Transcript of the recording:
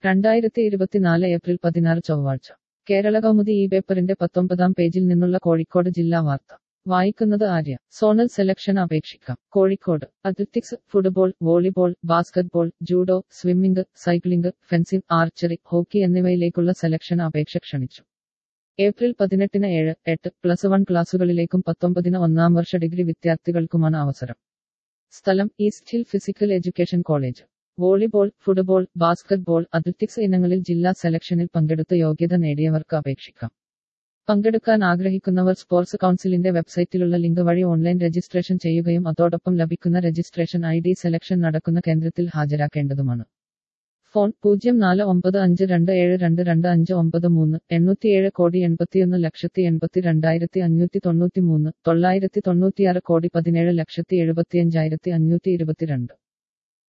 രണ്ടായിരത്തി ഇരുപത്തിനാല് ഏപ്രിൽ പതിനാറ് ചൊവ്വാഴ്ച കേരള കൗമുദി ഈ പേപ്പറിന്റെ പത്തൊമ്പതാം പേജിൽ നിന്നുള്ള കോഴിക്കോട് ജില്ലാ വാർത്ത വായിക്കുന്നത് ആര്യ സോണൽ സെലക്ഷൻ അപേക്ഷിക്കാം Kozhikode athletics football volleyball basketball judo swimming cycling fencing archery hockey എന്നിവയിലേക്കുള്ള സെലക്ഷൻ അപേക്ഷ ക്ഷണിച്ചു ഏപ്രിൽ പതിനെട്ടിന് ഏഴ് എട്ട് പ്ലസ് വൺ ക്ലാസുകളിലേക്കും പത്തൊമ്പതിന് ഒന്നാം വർഷ ഡിഗ്രി വിദ്യാർത്ഥികൾക്കുമാണ് അവസരം സ്ഥലം East Hill physical education college volleyball football basketball athletics ഇനങ്ങളിൽ ജില്ലാ സെലക്ഷനിൽ പങ്കെടുത്ത് യോഗ്യത നേടിയവർക്ക് അപേക്ഷിക്കാം പങ്കെടുക്കാൻ ആഗ്രഹിക്കുന്നവർ സ്പോർട്സ് കൗൺസിലിന്റെ വെബ്സൈറ്റിലുള്ള ലിങ്ക് വഴി ഓൺലൈൻ രജിസ്ട്രേഷൻ ചെയ്യുകയും അതോടൊപ്പം ലഭിക്കുന്ന രജിസ്ട്രേഷൻ ഐ ഡി സെലക്ഷൻ നടക്കുന്ന കേന്ദ്രത്തിൽ ഹാജരാക്കേണ്ടതുമാണ് ഫോൺ പൂജ്യം നാല് ഒമ്പത് അഞ്ച് രണ്ട് ഏഴ് രണ്ട് രണ്ട് അഞ്ച് ഒമ്പത് മൂന്ന് എണ്ണൂറ്റിയേഴ് കോടി എൺപത്തിയൊന്ന് ലക്ഷത്തി എൺപത്തി രണ്ടായിരത്തി അഞ്ഞൂറ്റി തൊണ്ണൂറ്റി മൂന്ന് തൊള്ളായിരത്തി തൊണ്ണൂറ്റിയാറ് കോടി പതിനേഴ് ലക്ഷത്തി എഴുപത്തിയഞ്ചായിരത്തി അഞ്ഞൂറ്റി ഇരുപത്തിരണ്ട്